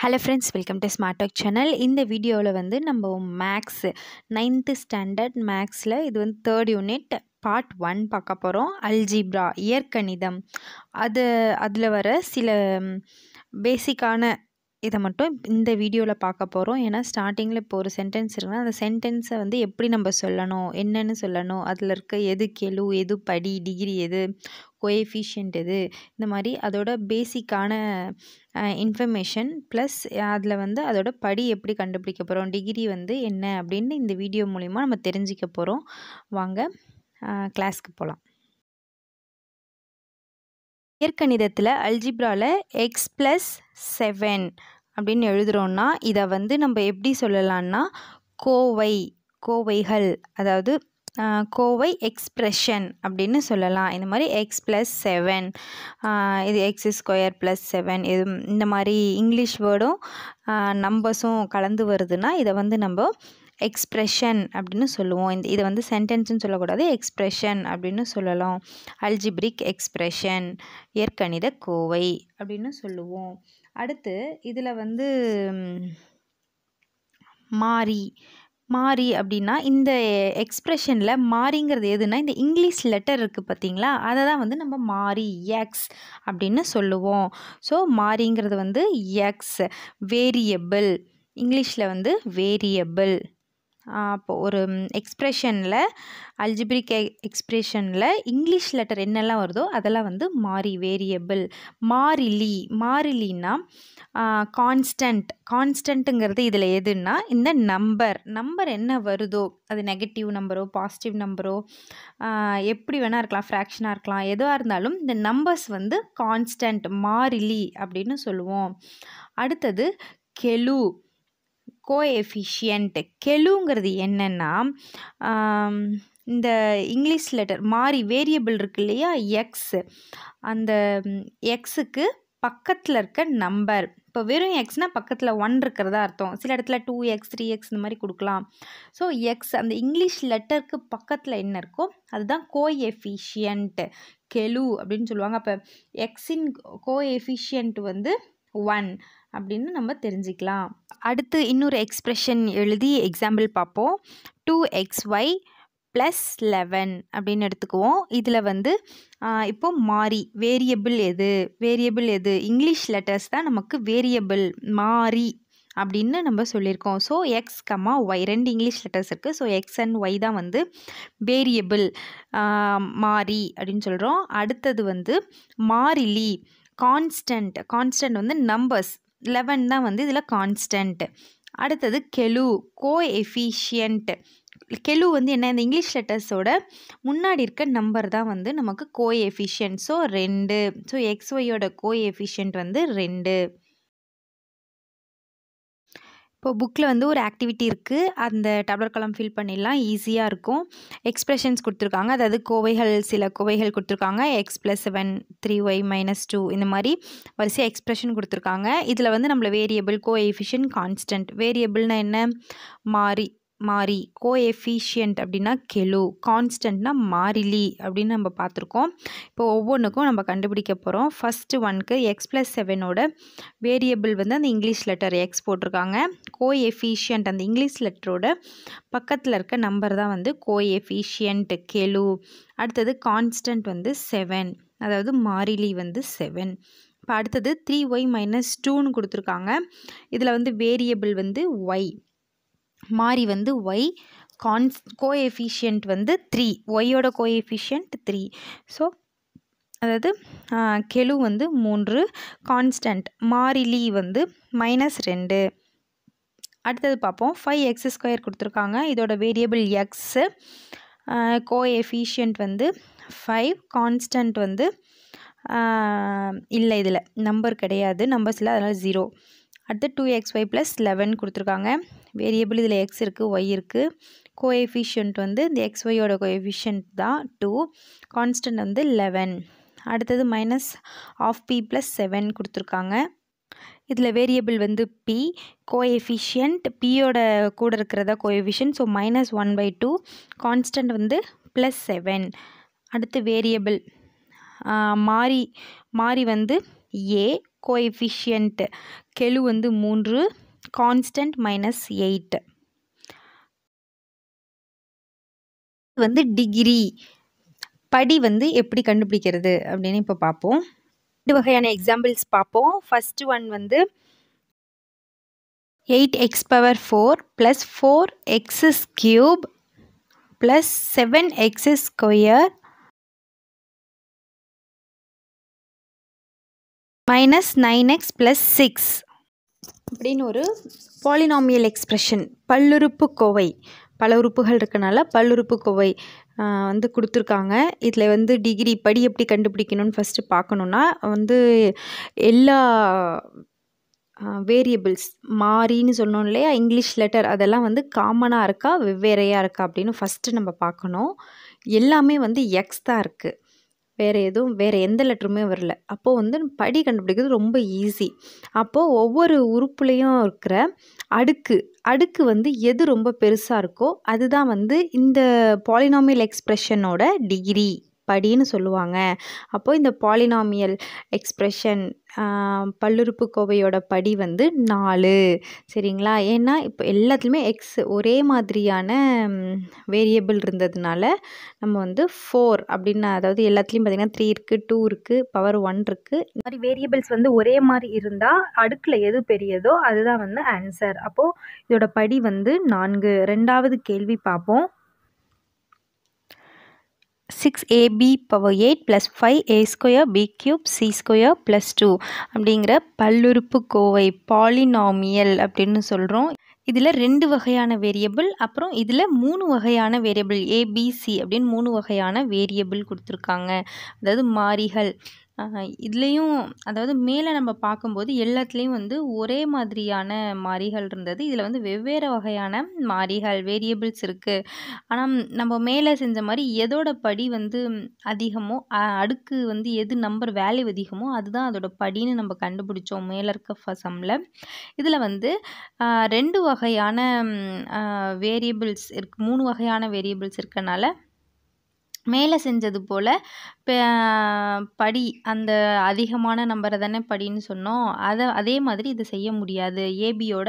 hello friends welcome to Smart Talk channel இந்த வீடியோவில் வந்து நம்ம மேக்ஸு நைன்த்து ஸ்டாண்டர்ட் மேக்ஸில் இது வந்து தேர்ட் யூனிட் பார்ட் ஒன் பார்க்க போகிறோம் அல்ஜிப்ரா இயற்கணிதம் அது அதில் வர சில பேசிக்கான இதை மட்டும் இந்த வீடியோவில் பார்க்க போகிறோம் ஏன்னா ஸ்டார்டிங்கில் இப்போ ஒரு சென்டென்ஸ் இருக்குன்னா அந்த சென்டென்ஸை வந்து எப்படி நம்ம சொல்லணும் என்னென்னு சொல்லணும் அதில் இருக்க எது கெழு எது படி டிகிரி எது கோஎஃபிஷியன்ட் எது இந்த மாதிரி அதோட பேசிக்கான இன்ஃபர்மேஷன் ப்ளஸ் அதில் வந்து அதோட படி எப்படி கண்டுபிடிக்க போகிறோம் டிகிரி வந்து என்ன அப்படின்னு இந்த வீடியோ மூலிமா நம்ம தெரிஞ்சிக்க போகிறோம் வாங்க கிளாஸ்க்கு போகலாம் இயற்கணிதத்தில் அல்ஜிப்ராவில் எக்ஸ் ப்ளஸ் செவன் அப்படின்னு எழுதுகிறோன்னா இதை வந்து நம்ம எப்படி சொல்லலான்னா கோவை கோவைகள் அதாவது கோவை எக்ஸ்ப்ரெஷன் அப்படின்னு சொல்லலாம் இந்த மாதிரி எக்ஸ் ப்ளஸ் செவன் இது எக்ஸ் ஸ்கொயர் ப்ளஸ் செவன் இது இந்த மாதிரி இங்கிலீஷ் வேர்டும் நம்பர்ஸும் கலந்து வருதுன்னா இதை வந்து நம்ம எக்ஸ்ப்ரெஷன் அப்படின்னு சொல்லுவோம் இந்த இதை வந்து சென்டென்ஸ்னு சொல்லக்கூடாது எக்ஸ்ப்ரெஷன் அப்படின்னு சொல்லலாம் அல்ஜிப்ரிக் எக்ஸ்ப்ரெஷன் இயற்கணித கோவை அப்படின்னு சொல்லுவோம் அடுத்து இதில் வந்து மாறி மாறி அப்படின்னா இந்த எக்ஸ்ப்ரெஷனில் மாறிங்கிறது எதுனா இந்த இங்கிலீஷ் லெட்டர் இருக்குது பார்த்தீங்களா அதை தான் வந்து நம்ம மாறி எக்ஸ் அப்படின்னு சொல்லுவோம் ஸோ மாறிங்கிறது வந்து எக்ஸ் வேரியபிள் இங்கிலீஷில் வந்து வேரியபிள் அப்போ ஒரு எக்ஸ்ப்ரெஷனில் அல்ஜிபிரிக் எக்ஸ்ப்ரெஷனில் இங்கிலீஷ் லெட்டர் என்னெல்லாம் வருதோ அதெல்லாம் வந்து மாறி வேரியபிள் மாறிலி மாறிலின்னா கான்ஸ்டன்ட் கான்ஸ்டன்ட்டுங்கிறது இதில் எதுன்னா இந்த நம்பர் நம்பர் என்ன வருதோ அது நெகட்டிவ் நம்பரோ பாசிட்டிவ் நம்பரோ எப்படி வேணால் இருக்கலாம் ஃப்ராக்ஷனாக இருக்கலாம் எதுவாக இருந்தாலும் இந்த நம்பர்ஸ் வந்து கான்ஸ்டன்ட் மாறிலி அப்படின்னு சொல்லுவோம் அடுத்தது கெழு கோஎஃபிஷியன்ட் கெழுங்கிறது என்னென்னா இந்த இங்கிலீஷ் லெட்டர் மாறி வேரியபிள் இருக்கு இல்லையா எக்ஸ் அந்த எக்ஸுக்கு பக்கத்தில் இருக்க நம்பர் இப்போ வெறும் எக்ஸ்னால் பக்கத்தில் ஒன் இருக்கிறதா அர்த்தம் சில இடத்துல டூ எக்ஸ் த்ரீ எக்ஸ் இந்த மாதிரி கொடுக்கலாம் ஸோ எக்ஸ் அந்த இங்கிலீஷ் லெட்டருக்கு பக்கத்தில் என்ன இருக்கோ அதுதான் கோஎஃபிஷியன்ட் கெழு அப்படின்னு சொல்லுவாங்க அப்போ எக்ஸின் கோஎஃபிஷியன்ட் வந்து ஒன் அப்படின்னு நம்ம தெரிஞ்சுக்கலாம் அடுத்து இன்னொரு எக்ஸ்ப்ரெஷன் எழுதி எக்ஸாம்பிள் பார்ப்போம் two x y plus eleven அப்படின்னு எடுத்துக்குவோம் இதில் வந்து இப்போது மாறி வேரியபிள் எது வேரியபிள் எது இங்கிலீஷ் லெட்டர்ஸ் தான் நமக்கு வேரியபிள் மாறி அப்படின்னு நம்ம சொல்லியிருக்கோம் ஸோ எக்ஸ் கம்மா ஒய் ரெண்டு இங்கிலீஷ் லெட்டர்ஸ் இருக்குது ஸோ எக்ஸ் அண்ட் ஒய் தான் வந்து வேரியபிள் மாறி அப்படின்னு சொல்கிறோம் அடுத்தது வந்து மாறிலி கான்ஸ்டன்ட் கான்ஸ்டன்ட் வந்து நம்பர்ஸ் லெவன் தான் வந்து இதில் கான்ஸ்டன்ட் அடுத்தது கெழு கோ எஃபிஷியன்ட் கெழு வந்து என்ன இந்த இங்கிலீஷ் லெட்டர்ஸோட முன்னாடி இருக்க நம்பர் தான் வந்து நமக்கு கோ எஃபிஷியன்ட் ஸோ ரெண்டு ஸோ எக்ஸ் ஒய்யோட கோ எஃபிஷியன்ட் வந்து ரெண்டு இப்போ புக்கில் வந்து ஒரு ஆக்டிவிட்டி இருக்குது அந்த டபுளர் கலம் ஃபில் பண்ணிடலாம் ஈஸியாக இருக்கும் எக்ஸ்ப்ரெஷன்ஸ் கொடுத்துருக்காங்க அதாவது கோவைகள் சில கோவைகள் கொடுத்துருக்காங்க x plus seven three y minus two இந்த மாதிரி வரிசையாக எக்ஸ்ப்ரெஷன் கொடுத்துருக்காங்க இதில் வந்து நம்மளை வேரியபிள் கோ எஃபிஷியன்ட் கான்ஸ்டன்ட் வேரியபிள்னா என்ன மாறி மாறி கோ எஃபிஷியன்ட் அப்படின்னா கெழு கான்ஸ்டன்ட்னா மாறிலி அப்படின்னு நம்ம பார்த்துருக்கோம் இப்போ ஒவ்வொன்றுக்கும் நம்ம கண்டுபிடிக்க போகிறோம் ஃபஸ்ட்டு ஒன்க்கு எக்ஸ் ப்ளஸ் செவனோட வேரியபிள் வந்து அந்த இங்கிலீஷ் லெட்டர் எக்ஸ் போட்டிருக்காங்க கோ எஃபிஷியன்ட் அந்த இங்கிலீஷ் லெட்டரோட பக்கத்தில் இருக்க நம்பர் தான் வந்து கோ எஃபிஷியன்ட் கெழு அடுத்தது கான்ஸ்டன்ட் வந்து செவன் அதாவது மாறிலி வந்து செவன் இப்போ அடுத்தது த்ரீ ஒய் மைனஸ் டூன்னு கொடுத்துருக்காங்க இதில் வந்து வேரியபிள் வந்து ஒய் மாறி வந்து ஒய் கான்ஸ் கோஎஃபிஷியன்ட் வந்து த்ரீ ஒய்யோட கோஎஃபிஷியன்ட் த்ரீ ஸோ அதாவது கெழு வந்து மூன்று கான்ஸ்டன்ட் மாறிலி வந்து மைனஸ் ரெண்டு அடுத்தது பார்ப்போம் ஃபைவ் எக்ஸ் ஸ்கொயர் கொடுத்துருக்காங்க இதோட வேரியபிள் எக்ஸு கோஎஃபிஷியன்ட் வந்து ஃபைவ் கான்ஸ்டன்ட் வந்து இல்லை இதில் நம்பர் கிடையாது நம்பர்ஸ் இல்லை அதனால் ஜீரோ அடுத்து two x y plus eleven கொடுத்துருக்காங்க வேரியபிள் இதில் எக்ஸ் இருக்குது ஒய் இருக்குது கோஎஃபிஷியன்ட் வந்து இந்த எக்ஸ் ஒய்யோட கோஎஃபிஷியன்ட் தான் டூ கான்ஸ்டன்ட் வந்து லெவன் அடுத்தது minus half b plus seven கொடுத்துருக்காங்க இதில் வேரியபிள் வந்து பி கோஎஃபிஷியன்ட் பியோட கூட இருக்கிறதா coefficient so minus one by two constant வந்து ப்ளஸ் செவன் அடுத்து வேரியபிள் மாறி மாறி வந்து ஏ கோஎஃபிஷியன்ட் கெழு வந்து மூன்று கான்ஸ்டன்ட் மைனஸ் எயிட் வந்து டிகிரி படி வந்து எப்படி கண்டுபிடிக்கிறது அப்படின்னு இப்போ பார்ப்போம் ரெண்டு வகையான எக்ஸாம்பிள்ஸ் பார்ப்போம் ஃபஸ்ட்டு ஒன் வந்து eight x power four plus four x's cube plus seven x's square minus nine x plus six அப்படின்னு ஒரு பாலினாமியல் எக்ஸ்ப்ரெஷன் பல்லுறுப்பு கோவை பல உறுப்புகள் இருக்கனால பல்லுறுப்பு கோவை வந்து கொடுத்துருக்காங்க இதில் வந்து டிகிரி படி எப்படி கண்டுபிடிக்கணும்னு ஃபஸ்ட்டு பார்க்கணுன்னா வந்து எல்லா வேரியபிள்ஸ் மாறின்னு சொன்னோம் இல்லையா இங்கிலீஷ் லெட்டர் அதெல்லாம் வந்து காமனாக இருக்கா வெவ்வேறையாக இருக்கா அப்படின்னு ஃபஸ்ட்டு நம்ம பார்க்கணும் எல்லாமே வந்து எக்ஸ் தான் இருக்குது வேறு எதுவும் வேறு எந்த லெட்டருமே வரல அப்போது வந்து படி கண்டுபிடிக்கிறது ரொம்ப ஈஸி அப்போது ஒவ்வொரு உறுப்புலேயும் இருக்கிற அடுக்கு அடுக்கு வந்து எது ரொம்ப பெருசாக இருக்கோ அதுதான் வந்து இந்த பாலினாமியல் எக்ஸ்ப்ரெஷனோட டிகிரி படின்னு சொல்லுவாங்க அப்போது இந்த பாலினாமியல் எக்ஸ்ப்ரெஷன் பல்லுறுப்பு கோவையோட படி வந்து நாலு சரிங்களா ஏன்னா இப்போ எல்லாத்துலேயுமே எக்ஸ் ஒரே மாதிரியான வேரியபிள் இருந்ததுனால நம்ம வந்து ஃபோர் அப்படின்னு அதாவது எல்லாத்துலேயும் பார்த்திங்கன்னா த்ரீ இருக்குது டூ இருக்குது பவர் ஒன் இருக்குது இந்த மாதிரி வேரியபிள்ஸ் வந்து ஒரே மாதிரி இருந்தால் அடுக்கில் எது பெரியதோ அதுதான் வந்து ஆன்சர் அப்போது இதோட படி வந்து நான்கு ரெண்டாவது கேள்வி பார்ப்போம் six a b power eight plus five a square b cube c square plus two அப்படிங்கிற பல்லுறுப்பு கோவை பாலினாமியல் அப்படின்னு சொல்கிறோம் இதில் ரெண்டு வகையான வேரியபிள் அப்புறம் இதில் மூணு வகையான வேரியபிள் ஏபிசி அப்படின்னு மூணு வகையான வேரியபிள் கொடுத்துருக்காங்க அதாவது மாறிகள் இதுலேயும் அதாவது மேலே நம்ம பார்க்கும்போது எல்லாத்துலேயும் வந்து ஒரே மாதிரியான மாறிகள் இருந்தது இதில் வந்து வெவ்வேறு வகையான மாறிகள் வேரியபிள்ஸ் இருக்குது ஆனால் நம்ம மேலே செஞ்ச மாதிரி எதோட படி வந்து அதிகமோ அடுக்கு வந்து எது நம்பர் வேல்யூ அதிகமோ அதுதான் அதோட படின்னு நம்ம கண்டுபிடிச்சோம் மேலே இருக்க ஃபசமில் இதில் வந்து ரெண்டு வகையான வேரியபிள்ஸ் இருக்கு மூணு வகையான வேரியபிள்ஸ் இருக்கனால மேலே செஞ்சது போல் படி அந்த அதிகமான நம்பரை தானே படின்னு சொன்னோம் அதை அதே மாதிரி இதை செய்ய முடியாது ஏபியோட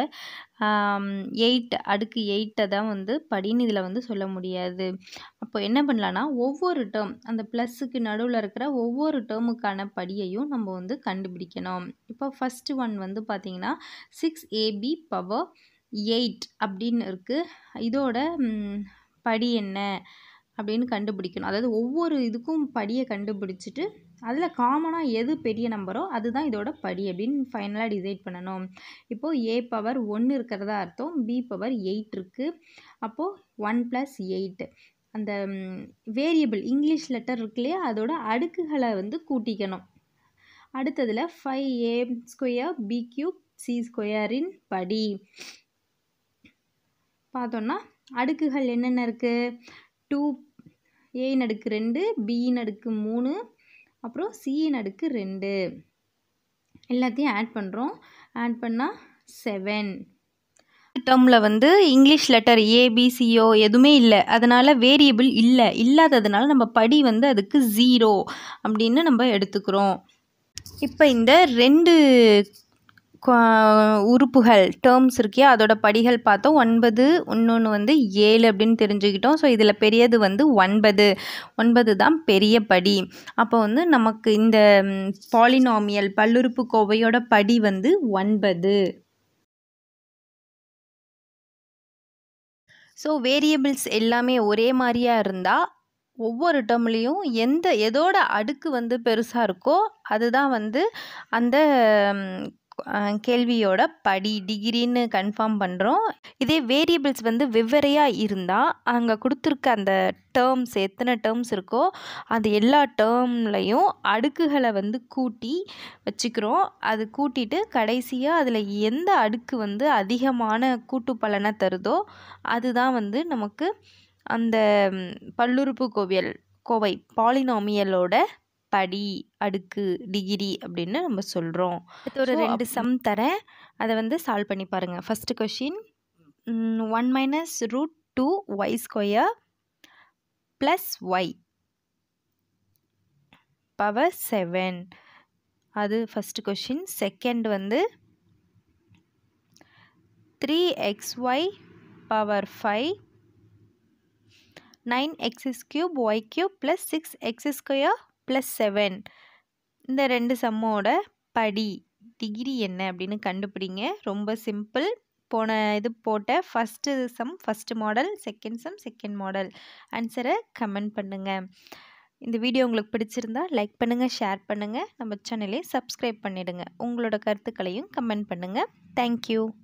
எயிட் அடுக்கு எயிட்டை தான் வந்து படின்னு இதில் வந்து சொல்ல முடியாது அப்போ என்ன பண்ணலான்னா ஒவ்வொரு டேர்ம் அந்த ப்ளஸ்ஸுக்கு நடுவில் இருக்கிற ஒவ்வொரு டேர்முக்கான படியையும் நம்ம வந்து கண்டுபிடிக்கணும் இப்போ ஃபஸ்ட்டு ஒன் வந்து பார்த்திங்கன்னா சிக்ஸ் ஏபி பவர் எயிட் அப்படின்னு இருக்குது இதோட படி என்ன அப்படின்னு கண்டுபிடிக்கணும் அதாவது ஒவ்வொரு இதுக்கும் படியை கண்டுபிடிச்சிட்டு அதில் காமனாக எது பெரிய நம்பரோ அதுதான் இதோட படி அப்படின்னு ஃபைனலாக டிசைட் பண்ணணும் இப்போது ஏ பவர் ஒன்று இருக்கிறதா அர்த்தம் பி பவர் எயிட் இருக்குது அப்போது ஒன் ப்ளஸ் எயிட் அந்த வேரியபிள் இங்கிலீஷ் லெட்டர் இருக்கு இல்லையா அதோட அடுக்குகளை வந்து கூட்டிக்கணும் அடுத்ததில் five a square b cube c ஸ்கொயரின் படி பார்த்தோன்னா அடுக்குகள் என்னென்ன இருக்குது டூ ஏயின் அடுக்கு ரெண்டு பியின் அடுக்கு மூணு அப்புறம் சியின் அடுக்கு ரெண்டு எல்லாத்தையும் ஆட் பண்ணுறோம் ஆட் பண்ணால் செவன் டேர்மில் வந்து இங்கிலீஷ் லெட்டர் ஏபிசிஓ எதுவுமே இல்லை அதனால் வேரியபிள் இல்லை இல்லாததுனால நம்ம படி வந்து அதுக்கு ஜீரோ அப்படின்னு நம்ம எடுத்துக்கிறோம் இப்போ இந்த ரெண்டு உறுப்புகள் டேர்ம்ஸ் இருக்கியா அதோட படிகள் பார்த்தோம் ஒன்பது இன்னொன்று வந்து ஏழு அப்படின்னு தெரிஞ்சுக்கிட்டோம் ஸோ இதில் பெரியது வந்து ஒன்பது ஒன்பது தான் பெரிய படி அப்போ வந்து நமக்கு இந்த பாலினாமியல் பல்லுறுப்பு கோவையோட படி வந்து ஒன்பது ஸோ வேரியபிள்ஸ் எல்லாமே ஒரே மாதிரியாக இருந்தால் ஒவ்வொரு டேர்ம்லேயும் எந்த எதோட அடுக்கு வந்து பெருசாக இருக்கோ அதுதான் வந்து அந்த கேள்வியோட படி டிகிரின்னு கன்ஃபார்ம் பண்ணுறோம் இதே வேரியபிள்ஸ் வந்து வெவ்வேறையாக இருந்தால் அங்கே கொடுத்துருக்க அந்த டேர்ம்ஸ் எத்தனை டேர்ம்ஸ் இருக்கோ அது எல்லா டேர்ம்லையும் அடுக்குகளை வந்து கூட்டி வச்சுக்கிறோம் அது கூட்டிட்டு கடைசியாக அதில் எந்த அடுக்கு வந்து அதிகமான கூட்டு பலனை தருதோ அதுதான் வந்து நமக்கு அந்த பல்லுறுப்பு கோவியல் கோவை பாலினாமியலோட படி அடுக்கு டிகிரி அப்படின்னு நம்ம சொல்கிறோம் இது ஒரு ரெண்டு சம் தரேன் அதை வந்து சால்வ் பண்ணி பாருங்கள் first question one minus root two y square plus y power seven அது ஃபஸ்ட்டு கொஷின் செகண்ட் வந்து three x y power five nine x's cube y cube plus six x square plus seven இந்த ரெண்டு சம்மோட படி degree என்ன அப்படின்னு கண்டுபிடிங்க ரொம்ப simple போன இது போட்ட first sum first model second sum second model ஆன்சரை கமெண்ட் பண்ணுங்கள் இந்த வீடியோ உங்களுக்கு பிடிச்சிருந்தா லைக் பண்ணுங்கள் ஷேர் பண்ணுங்கள் நம்ம சேனலையும் சப்ஸ்கிரைப் பண்ணிவிடுங்க உங்களோட கருத்துக்களையும் கமெண்ட் பண்ணுங்கள் தேங்க்யூ